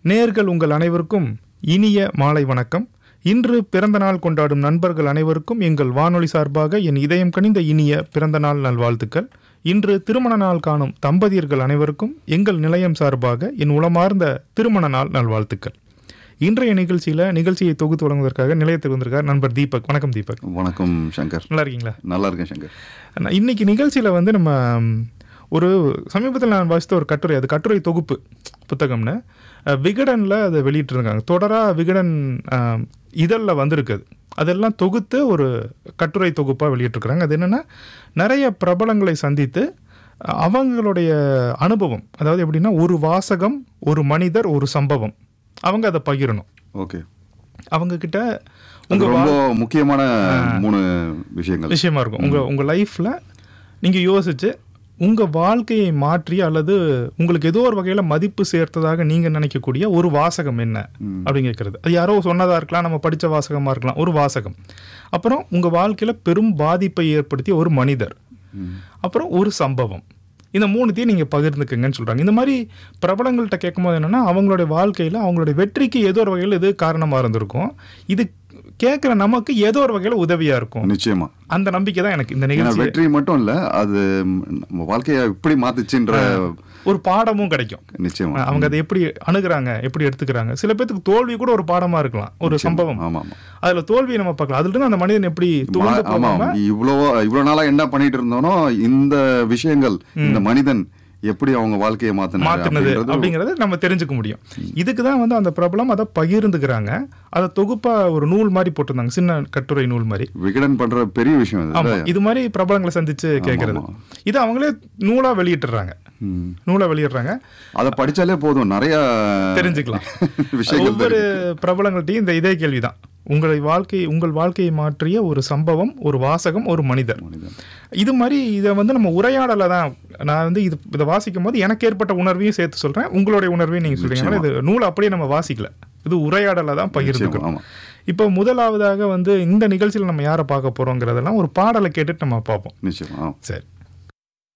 நேர்கள் உங்கள் அனைவருக்கும் இனிய மாலை வணக்கம் இன்று பிறந்த நாள் கொண்டாடும் நண்பர்கள் அனைவருக்கும் எங்கள் வானொலி சார்பாக என் இதயம் கனிந்த இனிய பிறந்த நாள் நல்வாழ்த்துக்கள் இன்று திருமண நாள் காணும் தம்பதியர்கள் அனைவருக்கும் எங்கள் நிலையம் சார்பாக என் உளமார்ந்த திருமண நாள் நல்வாழ்த்துக்கள் இன்றைய நிகழ்ச்சியில் நிகழ்ச்சியை தொகுத்து வழங்குவதற்காக நிலையத்தில் வந்திருக்கார் நண்பர் தீபக் வணக்கம் தீபக் வணக்கம் சங்கர் நல்லா இருக்கீங்களா நல்லா இருக்கேன் சங்கர் நான் இன்னைக்கு நிகழ்ச்சியில் வந்து நம்ம ம், ஒரு சமீபத்தில் நான் வாசித்த ஒரு கட்டுரை அது கட்டுரை தொகுப்பு புத்தகம்னு அஹ், விகடனில் அதை வெளியிட்டிருக்காங்க தொடராக விகடன் அஹ், இதழில் வந்திருக்கு அது அதெல்லாம் தொகுத்து ஒரு கட்டுரை தொகுப்பாக வெளியிட்டிருக்கிறாங்க அது என்னென்னா நிறைய பிரபலங்களை சந்தித்து அஹ், அவங்களுடைய அனுபவம் அதாவது எப்படின்னா ஒரு வாசகம் ஒரு மனிதர் ஒரு சம்பவம் அவங்க அதை பகிரணும் ஓகே அவங்க கிட்ட அது ரொம்ப முக்கியமான மூணு விஷயங்கள் விஷயமா இருக்கும் உங்க உங்க லைஃப்ல நீங்க யோசிச்சு உங்க வாழ்க்கையை மாற்றி அல்லது உங்களுக்கு ஏதோ ஒரு வகையில மதிப்பு சேர்த்ததாக நீங்க நினைக்கக்கூடிய ஒரு வாசகம் என்ன அப்படின்னு கேட்கறது அது யாரோ சொன்னதா இருக்கலாம் நம்ம படிச்ச வாசகமா இருக்கலாம் ஒரு வாசகம் அப்புறம் உங்க வாழ்க்கையில பெரும் பாதிப்பை ஏற்படுத்திய ஒரு மனிதர் அப்புறம் ஒரு சம்பவம் இந்த மூணுத்தையும் நீங்க பகிர்ந்துக்குங்கன்னு சொல்றாங்க இந்த மாதிரி பிரபலங்கள்கிட்ட கேட்கும்போது என்னன்னா அவங்களுடைய வாழ்க்கையில அவங்களுடைய வெற்றிக்கு ஏதோ ஒரு வகையில் இது காரணமா இருந்திருக்கும் இது கேட்குற நமக்கு ஏதோ ஒரு வகையில உதவியா இருக்கும் நிச்சயமா அந்த நம்பிக்கை தான் எனக்கு இந்த ஏன்னா நிகழ்ச்சி வெற்றி மட்டும் இல்ல அது நம்ம வாழ்க்கைய இப்படி மாத்துச்சுன்ற ஒரு பாடமும் கிடைக்கும் நிச்சயமா அவங்க அதை எப்படி அணுகுறாங்க எப்படி எடுத்துக்கிறாங்க சில பேத்துக்கு தோல்வி கூட ஒரு பாடமா இருக்கலாம் ஒரு சம்பவம் ஆமா ஆமா அதுல தோல்வியை நம்ம பார்க்கலாம் அதுல இருந்து அந்த மனிதன் எப்படி துவண்டு மா- ஆமா போகாம இவ்வளவு இவ்வளவு நாளா என்ன பண்ணிட்டு இருந்தோனோ இந்த விஷயங்கள் இந்த மனிதன் எப்படி அவங்க வாழ்க்கையை மாத்தினாரு மாத்துனது அப்படின்றது அப்படிங்கறத நம்ம தெரிஞ்சுக்க முடியும் இதுக்கு தான் வந்து அந்த பிரபலம் அதை பகிர்ந்துக்கிறாங்க அதை தொகுப்பா ஒரு நூல் மாதிரி போட்டிருந்தாங்க சின்ன கட்டுரை நூல் மாதிரி விகடன் பண்ற பெரிய விஷயம் இது ஆமா இது மாதிரி பிரபலங்களை சந்திச்சு கேட்கறது ஆமா. இது அவங்களே நூலா வெளியிட்டுறாங்க ம். நூலா வெளியிடுறாங்க அதை படிச்சாலே போதும் நிறைய தெரிஞ்சுக்கலாம் விஷயங்கள் ஒவ்வொரு பிரபலங்கள்ட்டையும் இந்த இதே கேள்விதான் உங்களை வாழ்க்கை உங்கள் வாழ்க்கையை மாற்றிய ஒரு சம்பவம் ஒரு வாசகம் ஒரு மனிதர் மனிதன். இது மாதிரி இதை வந்து நம்ம உரையாடலை தான் நான் வந்து இது இதை வாசிக்கும் போது எனக்கு ஏற்பட்ட உணர்வையும் சேர்த்து சொல்றேன் உங்களுடைய உணர்வையும் நீங்க சொல்றீங்க அதனால இது நூல் அப்படியே நம்ம வாசிக்கல இது உரையாடலை தான் பகிர்ந்துக்கணும் ஆமா இப்போ முதலாவதாக வந்து இந்த நிகழ்ச்சியில் நம்ம யாரை பார்க்க போறோங்கிறதெல்லாம் ஒரு பாடலை கேட்டுட்டு நம்ம பார்ப்போம் நிச்சயமா ஆமா. சரி